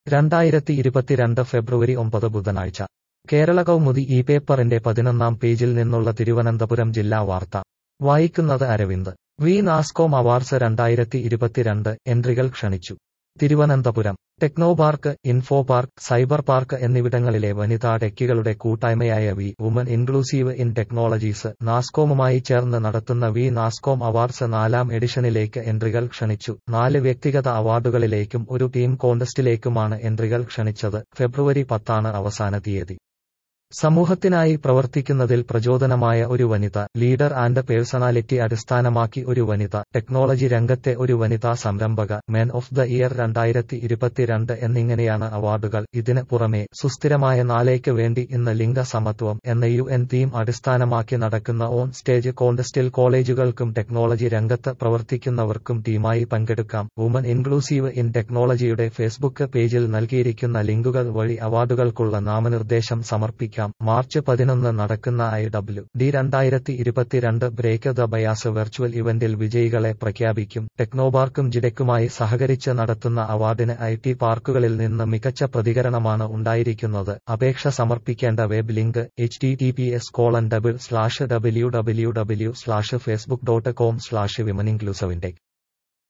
രണ്ടായിരത്തി ഇരുപത്തിരണ്ട് ഫെബ്രുവരി ഒമ്പത് ബുധനാഴ്ച കേരള കൗമുദി ഈ പേപ്പറിന്റെ പതിനൊന്നാം പേജിൽ നിന്നുള്ള തിരുവനന്തപുരം ജില്ലാ വാർത്ത വായിക്കുന്നത് അരവിന്ദ് വി നാസ്കോം അവാർഡ്സ് രണ്ടായിരത്തി ഇരുപത്തിരണ്ട് എൻട്രികൾ ക്ഷണിച്ചു തിരുവനന്തപുരം ടെക്നോപാർക്ക് ഇൻഫോ പാർക്ക് സൈബർ പാർക്ക് എന്നിവിടങ്ങളിലെ വനിതാ ടെക്കികളുടെ കൂട്ടായ്മയായ we woman inclusive in technologies നാസ്കോമുമായി ചേർന്ന് നടത്തുന്ന വി നാസ്കോം അവാർഡ്സ് നാലാം എഡിഷനിലേക്ക് എൻട്രികൾ ക്ഷണിച്ചു നാല് വ്യക്തിഗത അവാർഡുകളിലേക്കും ഒരു ടീം കോൺടെസ്റ്റിലേക്കുമാണ് എൻട്രികൾ ക്ഷണിച്ചത് ഫെബ്രുവരി പത്താണ് അവസാന തീയതി സമൂഹത്തിനായി പ്രവർത്തിക്കുന്നതിൽ പ്രചോദനമായ ഒരു വനിത ലീഡർ ആൻഡ് പേഴ്സണാലിറ്റി അടിസ്ഥാനമാക്കി ഒരു വനിത ടെക്നോളജി രംഗത്തെ ഒരു വനിതാ സംരംഭക മെൻ ഓഫ് ദ ഇയർ രണ്ടായിരത്തി ഇരുപത്തിരണ്ട് എന്നിങ്ങനെയാണ് അവാർഡുകൾ ഇതിന് പുറമെ സുസ്ഥിരമായ നാളേക്ക് വേണ്ടി ഇന്ന് ലിംഗ സമത്വം എന്ന യു എൻ തീം അടിസ്ഥാനമാക്കി നടക്കുന്ന ഓൺ സ്റ്റേജ് കോൺടെസ്റ്റിൽ കോളേജുകൾക്കും ടെക്നോളജി രംഗത്ത് പ്രവർത്തിക്കുന്നവർക്കും ടീമായി പങ്കെടുക്കാം വുമൻ ഇൻക്ലൂസീവ് ഇൻ ടെക്നോളജിയുടെ ഫേസ്ബുക്ക് പേജിൽ നൽകിയിരിക്കുന്ന ലിങ്കുകൾ വഴി അവാർഡുകൾക്കുള്ള നാമനിർദ്ദേശം സമർപ്പിക്കാം മാർച്ച് പതിനൊന്ന് നടക്കുന്ന ഐ ഡബ്ല്യു ഡി രണ്ടായിരത്തി ഇരുപത്തിരണ്ട് ബ്രേക്ക് ദ ബയാസ് വെർച്വൽ ഇവന്റിൽ വിജയികളെ പ്രഖ്യാപിക്കും ടെക്നോപാർക്കും ജിഡെക്കുമായി സഹകരിച്ച് നടത്തുന്ന അവാർഡിന് ഐ ടി പാർക്കുകളിൽ നിന്ന് മികച്ച പ്രതികരണമാണ് ഉണ്ടായിരിക്കുന്നത് അപേക്ഷ സമർപ്പിക്കേണ്ട web link H T T P S colon double slash W W W slash Facebook dot com slash women ഇൻക്ലൂസവിന്റെ